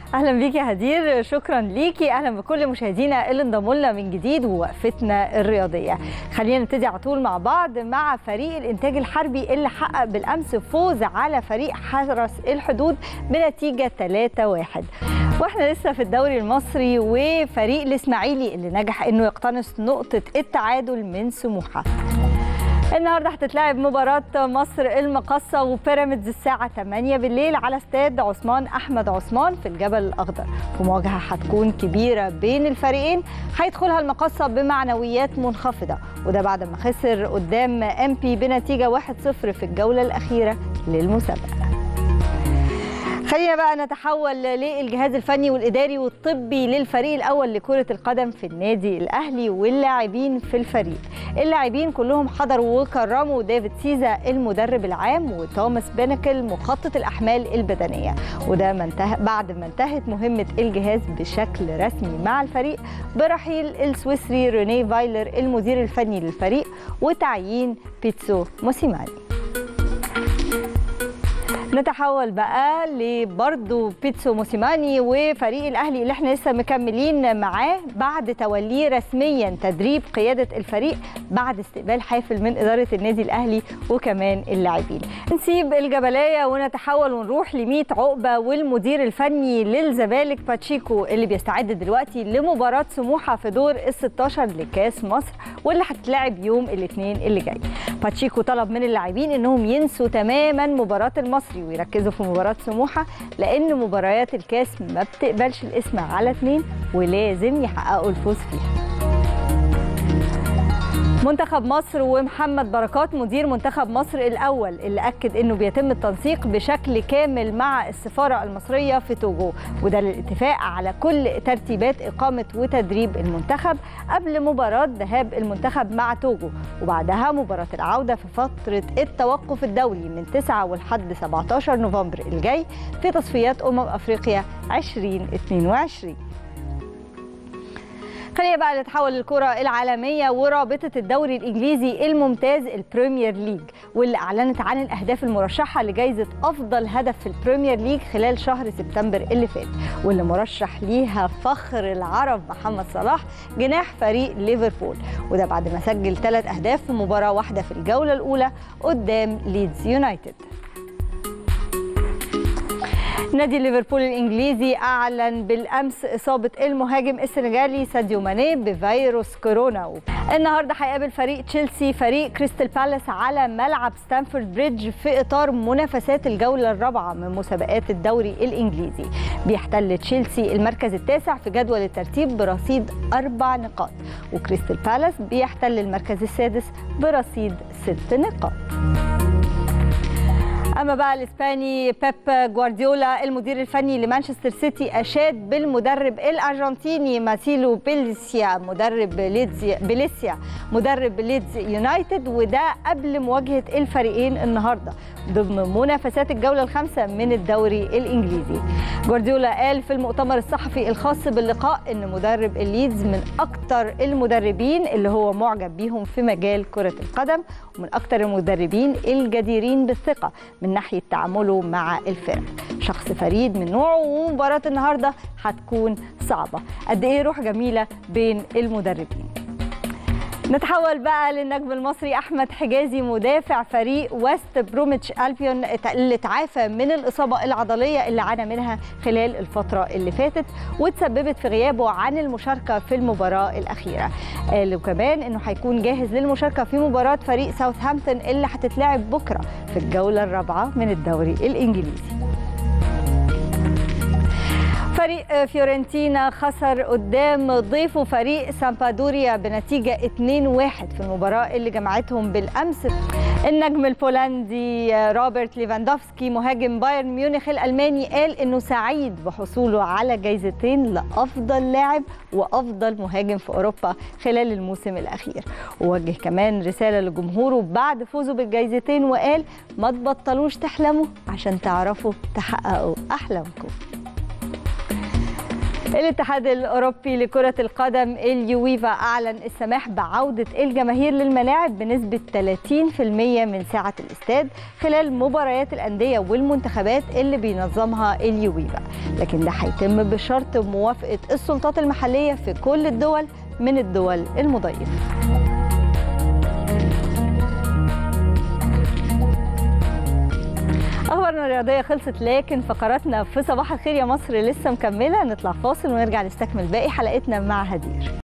اهلا بيكي يا هدير شكرا ليكي اهلا بكل مشاهدينا اللي انضموا لنا من جديد ووقفتنا الرياضيه خلينا نبتدي على طول مع بعض مع فريق الانتاج الحربي اللي حقق بالامس فوز على فريق حرس الحدود بنتيجه 3-1 واحنا لسه في الدوري المصري وفريق الاسماعيلي اللي نجح انه يقتنص نقطه التعادل من سموحه النهارده هتتلعب مباراة مصر المقصة وبيراميدز الساعة 8 بالليل على استاد عثمان أحمد عثمان في الجبل الأخضر في مواجهة هتكون كبيرة بين الفريقين هيدخلها المقصة بمعنويات منخفضة وده بعد ما خسر قدام ام بي بنتيجة 1-0 في الجولة الأخيرة للمسابقة خلينا بقى نتحول للجهاز الفني والاداري والطبي للفريق الاول لكره القدم في النادي الاهلي واللاعبين في الفريق اللاعبين كلهم حضروا وكرموا ديفيد سيزا المدرب العام وتوماس بينكل مخطط الاحمال البدنيه وده ما انتهى بعد ما انتهت مهمه الجهاز بشكل رسمي مع الفريق برحيل السويسري ريني فايلر المدير الفني للفريق وتعيين بيتسو موسيماني نتحول بقى لبرضه بيتسو موسيماني وفريق الاهلي اللي احنا لسه مكملين معاه بعد توليه رسميا تدريب قياده الفريق بعد استقبال حافل من اداره النادي الاهلي وكمان اللاعبين. نسيب الجبلايه ونتحول ونروح ل عقبه والمدير الفني للزمالك باتشيكو اللي بيستعد دلوقتي لمباراه سموحه في دور ال 16 لكاس مصر واللي هتتلعب يوم الاثنين اللي جاي. باتشيكو طلب من اللاعبين انهم ينسوا تماما مباراه المصري ويركزوا في مباراه سموحه لان مباريات الكاس ما بتقبلش الاسم على اثنين ولازم يحققوا الفوز فيها منتخب مصر ومحمد بركات مدير منتخب مصر الاول اللي اكد انه بيتم التنسيق بشكل كامل مع السفاره المصريه في توجو وده للاتفاق على كل ترتيبات اقامه وتدريب المنتخب قبل مباراه ذهاب المنتخب مع توجو وبعدها مباراه العوده في فتره التوقف الدولي من 9 ولحد 17 نوفمبر الجاي في تصفيات امم افريقيا 2022 خلينا بقى نتحول للكرة العالمية ورابطة الدوري الإنجليزي الممتاز البريمير ليج واللي أعلنت عن الأهداف المرشحة لجائزة أفضل هدف في البريمير ليج خلال شهر سبتمبر اللي فات واللي مرشح ليها فخر العرب محمد صلاح جناح فريق ليفربول وده بعد ما سجل ثلاث أهداف في مباراة واحدة في الجولة الأولى قدام ليدز يونايتد نادي ليفربول الانجليزي اعلن بالامس اصابه المهاجم السنغالي ساديو ماني بفيروس كورونا النهارده هيقابل فريق تشيلسي فريق كريستال بالاس على ملعب ستانفورد بريدج في اطار منافسات الجوله الرابعه من مسابقات الدوري الانجليزي بيحتل تشيلسي المركز التاسع في جدول الترتيب برصيد اربع نقاط وكريستال بالاس بيحتل المركز السادس برصيد ست نقاط اما بقى الاسباني بيب جوارديولا المدير الفني لمانشستر سيتي اشاد بالمدرب الارجنتيني ماسيلو بيليسيا مدرب ليدز بيليسيا مدرب ليدز يونايتد وده قبل مواجهه الفريقين النهارده ضمن منافسات الجوله الخامسه من الدوري الانجليزي جوارديولا قال في المؤتمر الصحفي الخاص باللقاء ان مدرب الليدز من اكثر المدربين اللي هو معجب بيهم في مجال كره القدم ومن اكثر المدربين الجديرين بالثقه من ناحيه تعامله مع الفرق شخص فريد من نوعه ومباراه النهارده هتكون صعبه قد ايه روح جميله بين المدربين نتحول بقى للنجم المصري احمد حجازي مدافع فريق ويست بروميتش البيون اللي تعافى من الاصابه العضليه اللي عانى منها خلال الفتره اللي فاتت وتسببت في غيابه عن المشاركه في المباراه الاخيره قالوا كمان انه هيكون جاهز للمشاركه في مباراه فريق ساوثهامبتون اللي هتتلعب بكره في الجوله الرابعه من الدوري الانجليزي فريق فيورنتينا خسر قدام ضيفه فريق سامبادوريا بنتيجة 2-1 في المباراة اللي جمعتهم بالأمس النجم البولندي روبرت ليفاندوفسكي مهاجم بايرن ميونخ الألماني قال إنه سعيد بحصوله على جايزتين لأفضل لاعب وأفضل مهاجم في أوروبا خلال الموسم الأخير ووجه كمان رسالة لجمهوره بعد فوزه بالجايزتين وقال ما تبطلوش تحلموا عشان تعرفوا تحققوا أحلامكم الاتحاد الأوروبي لكرة القدم اليويفا أعلن السماح بعودة الجماهير للملاعب بنسبة 30% من سعة الاستاد خلال مباريات الأندية والمنتخبات اللي بينظمها اليويفا لكن ده هيتم بشرط موافقة السلطات المحلية في كل الدول من الدول المضيفة اخبارنا الرياضيه خلصت لكن فقراتنا في صباح الخير يا مصر لسه مكمله نطلع فاصل ونرجع نستكمل باقي حلقتنا مع هدير